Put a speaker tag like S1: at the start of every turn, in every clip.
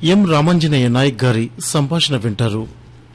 S1: ఎం రామాంజనేయ నాయక్ గారి సంభాషణ వింటారు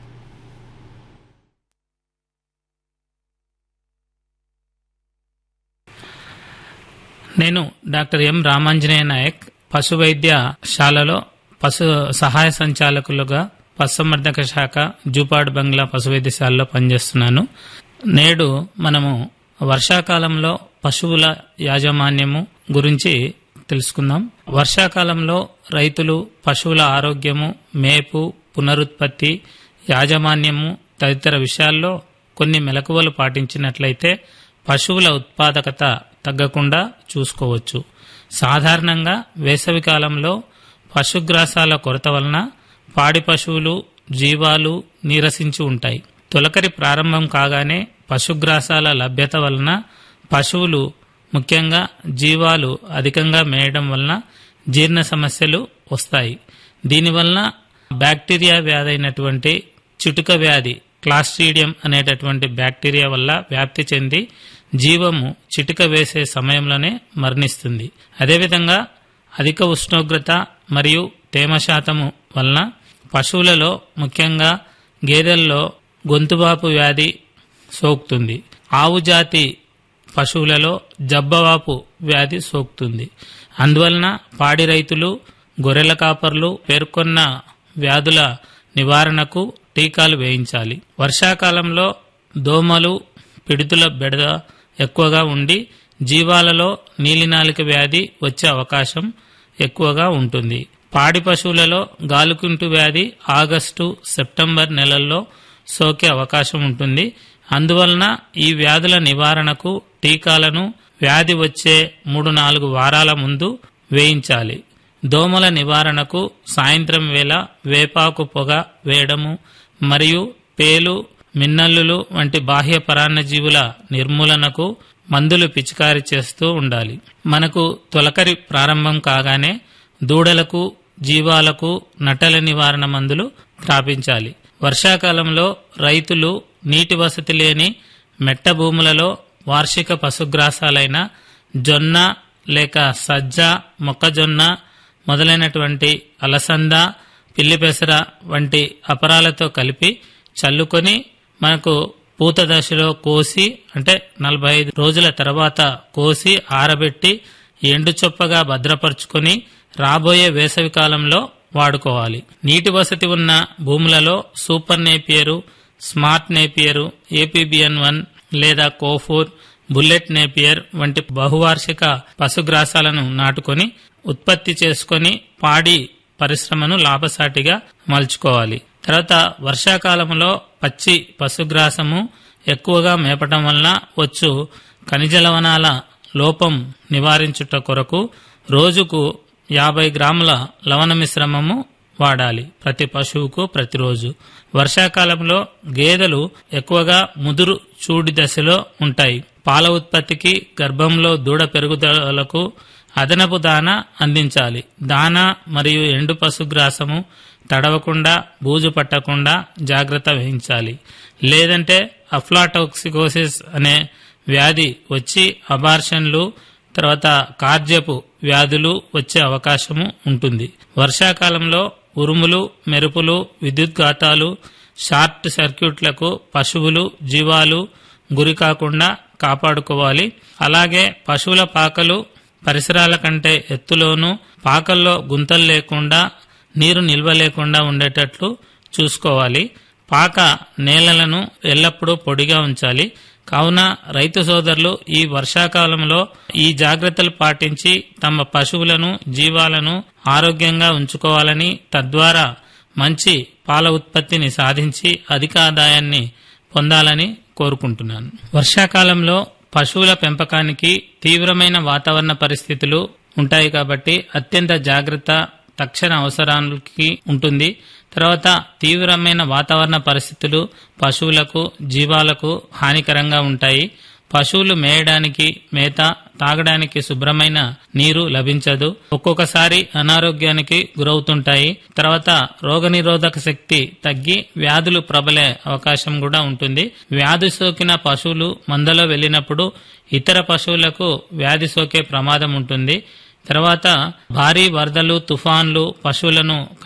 S2: నేను డాక్టర్ ఎం రామాంజనేయ నాయక్ పశు వైద్యశాలలో పశు సహాయ సంచాలకులుగా పశుసంవర్ధక శాఖ జూపాడు బంగ్లా పశు వైద్యశాలలో పనిచేస్తున్నాను నేడు మనము వర్షాకాలంలో పశువుల యాజమాన్యము గురించి తెలుసుకుందాం వర్షాకాలంలో రైతులు పశువుల ఆరోగ్యము మేపు పునరుత్పత్తి యాజమాన్యము తదితర విషయాల్లో కొన్ని మెలకువలు పాటించినట్లయితే పశువుల ఉత్పాదకత తగ్గకుండా చూసుకోవచ్చు సాధారణంగా వేసవి కాలంలో పశుగ్రాసాల కొరత వలన పాడి పశువులు జీవాలు నీరసించి ఉంటాయి తొలకరి ప్రారంభం కాగానే పశుగ్రాసాల లభ్యత వలన పశువులు ముఖ్యంగా జీవాలు అధికంగా మేయడం వలన జీర్ణ సమస్యలు వస్తాయి దీనివలన బ్యాక్టీరియా వ్యాధి అయినటువంటి చిటుక వ్యాధి క్లాస్ట్రీడియం అనేటటువంటి బ్యాక్టీరియా వల్ల వ్యాప్తి చెంది జీవము చిటుక వేసే సమయంలోనే మరణిస్తుంది అదేవిధంగా అధిక ఉష్ణోగ్రత మరియు తేమ శాతము వలన పశువులలో ముఖ్యంగా గేదెల్లో గొంతువాపు వ్యాధి సోకుతుంది ఆవు జాతి పశువులలో జబ్బవాపు వ్యాధి సోకుతుంది అందువలన పాడి రైతులు గొర్రెల కాపర్లు పేర్కొన్న వ్యాధుల నివారణకు టీకాలు వేయించాలి వర్షాకాలంలో దోమలు పిడుతుల బెడద ఎక్కువగా ఉండి జీవాలలో నీలినాలిక వ్యాధి వచ్చే అవకాశం ఎక్కువగా ఉంటుంది పాడి పశువులలో గాలుకుంటు వ్యాధి ఆగస్టు సెప్టెంబర్ నెలల్లో సోకే అవకాశం ఉంటుంది అందువలన ఈ వ్యాధుల నివారణకు టీకాలను వ్యాధి వచ్చే మూడు నాలుగు వారాల ముందు వేయించాలి దోమల నివారణకు సాయంత్రం వేళ వేపాకు పొగ వేయడము మరియు పేలు మిన్నల్లులు వంటి బాహ్య పరాన్నజీవుల నిర్మూలనకు మందులు పిచికారి చేస్తూ ఉండాలి మనకు తొలకరి ప్రారంభం కాగానే దూడలకు జీవాలకు నటల నివారణ మందులు త్రాపించాలి వర్షాకాలంలో రైతులు నీటి వసతి లేని మెట్ట భూములలో వార్షిక పశుగ్రాసాలైన జొన్న లేక సజ్జ మొక్కజొన్న మొదలైనటువంటి అలసంద పిల్లిపెసర వంటి అపరాలతో కలిపి చల్లుకొని మనకు పూత దశలో కోసి అంటే నలభై ఐదు రోజుల తర్వాత కోసి ఆరబెట్టి ఎండు చొప్పగా భద్రపరుచుకొని రాబోయే వేసవి కాలంలో వాడుకోవాలి నీటి వసతి ఉన్న భూములలో super napier smart napier APBN one లేదా కోఫోర్ బుల్లెట్ నేపియర్ వంటి బహువార్షిక పశుగ్రాసాలను నాటుకొని ఉత్పత్తి చేసుకొని పాడి పరిశ్రమను లాభసాటిగా మలుచుకోవాలి తర్వాత వర్షాకాలంలో పచ్చి పశుగ్రాసము ఎక్కువగా మేపటం వలన వచ్చు ఖనిజ లవణాల లోపం నివారించుట కొరకు రోజుకు యాభై గ్రాముల లవణ మిశ్రమము వాడాలి ప్రతి పశువుకు ప్రతిరోజు వర్షాకాలంలో గేదెలు ఎక్కువగా ముదురు చూడి దశలో ఉంటాయి పాల ఉత్పత్తికి గర్భంలో దూడ పెరుగుదలకు అదనపు దాన అందించాలి దాన మరియు ఎండు పశుగ్రాసము తడవకుండా బూజు పట్టకుండా జాగ్రత్త వహించాలి లేదంటే అఫ్లాటాక్సికోసిస్ అనే వ్యాధి వచ్చి అబార్షన్లు తర్వాత కార్జపు వ్యాధులు వచ్చే అవకాశము ఉంటుంది వర్షాకాలంలో ఉరుములు మెరుపులు విద్యుద్ఘాతాలు షార్ట్ సర్క్యూట్లకు పశువులు జీవాలు గురి కాకుండా కాపాడుకోవాలి అలాగే పశువుల పాకలు పరిసరాల కంటే ఎత్తులోనూ పాకల్లో గుంతలు లేకుండా నీరు నిల్వ లేకుండా ఉండేటట్లు చూసుకోవాలి పాక నేలలను ఎల్లప్పుడూ పొడిగా ఉంచాలి కావున రైతు సోదరులు ఈ వర్షాకాలంలో ఈ జాగ్రత్తలు పాటించి తమ పశువులను జీవాలను ఆరోగ్యంగా ఉంచుకోవాలని తద్వారా మంచి పాల ఉత్పత్తిని సాధించి అధిక ఆదాయాన్ని పొందాలని కోరుకుంటున్నాను వర్షాకాలంలో పశువుల పెంపకానికి తీవ్రమైన వాతావరణ పరిస్థితులు ఉంటాయి కాబట్టి అత్యంత జాగ్రత్త తక్షణ అవసరానికి ఉంటుంది తర్వాత తీవ్రమైన వాతావరణ పరిస్థితులు పశువులకు జీవాలకు హానికరంగా ఉంటాయి పశువులు మేయడానికి మేత తాగడానికి శుభ్రమైన నీరు లభించదు ఒక్కొక్కసారి అనారోగ్యానికి గురవుతుంటాయి తర్వాత రోగనిరోధక శక్తి తగ్గి వ్యాధులు ప్రబలే అవకాశం కూడా ఉంటుంది వ్యాధి సోకిన పశువులు మందలో వెళ్ళినప్పుడు ఇతర పశువులకు వ్యాధి సోకే ప్రమాదం ఉంటుంది తర్వాత భారీ వరదలు తుఫాన్లు పశువులను